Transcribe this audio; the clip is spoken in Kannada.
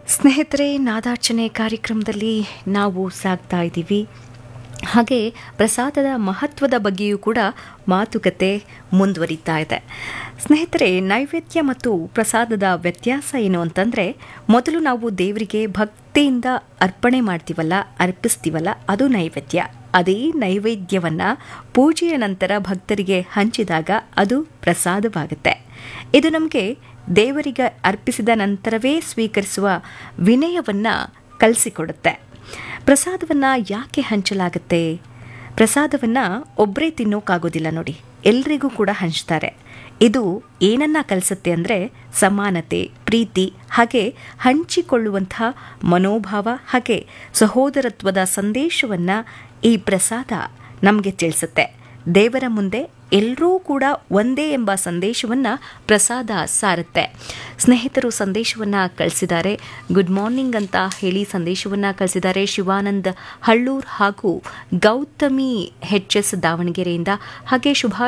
ಸ್ನೇಹಿತರೆ ನಾದಾರ್ಚನೆ ಕಾರ್ಯಕ್ರಮದಲ್ಲಿ ನಾವು ಸಾಗ್ತಾ ಇದ್ದೀವಿ ಹಾಗೆ ಪ್ರಸಾದದ ಮಹತ್ವದ ಬಗ್ಗೆಯೂ ಕೂಡ ಮಾತುಕತೆ ಮುಂದುವರಿತಾ ಇದೆ ಸ್ನೇಹಿತರೆ ನೈವೇದ್ಯ ಮತ್ತು ಪ್ರಸಾದದ ವ್ಯತ್ಯಾಸ ಏನು ಅಂತಂದರೆ ಮೊದಲು ನಾವು ದೇವರಿಗೆ ಭಕ್ತಿಯಿಂದ ಅರ್ಪಣೆ ಮಾಡ್ತೀವಲ್ಲ ಅರ್ಪಿಸ್ತೀವಲ್ಲ ಅದು ನೈವೇದ್ಯ ಅದೇ ನೈವೇದ್ಯವನ್ನು ಪೂಜೆಯ ನಂತರ ಭಕ್ತರಿಗೆ ಹಂಚಿದಾಗ ಅದು ಪ್ರಸಾದವಾಗುತ್ತೆ ಇದು ನಮಗೆ ದೇವರಿಗೆ ಅರ್ಪಿಸಿದ ನಂತರವೇ ಸ್ವೀಕರಿಸುವ ವಿನಯವನ್ನು ಕಲಿಸಿಕೊಡುತ್ತೆ ಪ್ರಸಾದವನ್ನು ಯಾಕೆ ಹಂಚಲಾಗುತ್ತೆ ಪ್ರಸಾದವನ್ನು ಒಬ್ಬರೇ ತಿನ್ನೋಕ್ಕಾಗೋದಿಲ್ಲ ನೋಡಿ ಎಲ್ರಿಗೂ ಕೂಡ ಹಂಚ್ತಾರೆ ಇದು ಏನನ್ನ ಕಲಿಸುತ್ತೆ ಅಂದರೆ ಸಮಾನತೆ ಪ್ರೀತಿ ಹಾಗೆ ಹಂಚಿಕೊಳ್ಳುವಂಥ ಮನೋಭಾವ ಹಾಗೆ ಸಹೋದರತ್ವದ ಸಂದೇಶವನ್ನು ಈ ಪ್ರಸಾದ ನಮಗೆ ತಿಳಿಸುತ್ತೆ ದೇವರ ಮುಂದೆ ಎಲ್ಲರೂ ಕೂಡ ಒಂದೇ ಎಂಬ ಸಂದೇಶವನ್ನು ಪ್ರಸಾದ ಸಾರುತ್ತೆ ಸ್ನೇಹಿತರು ಸಂದೇಶವನ್ನು ಕಳಿಸಿದ್ದಾರೆ ಗುಡ್ ಮಾರ್ನಿಂಗ್ ಅಂತ ಹೇಳಿ ಸಂದೇಶವನ್ನು ಕಳಿಸಿದ್ದಾರೆ ಶಿವಾನಂದ್ ಹಳ್ಳೂರ್ ಹಾಗೂ ಗೌತಮಿ ಎಚ್ ಎಸ್ ದಾವಣಗೆರೆಯಿಂದ ಹಾಗೆ ಶುಭಾ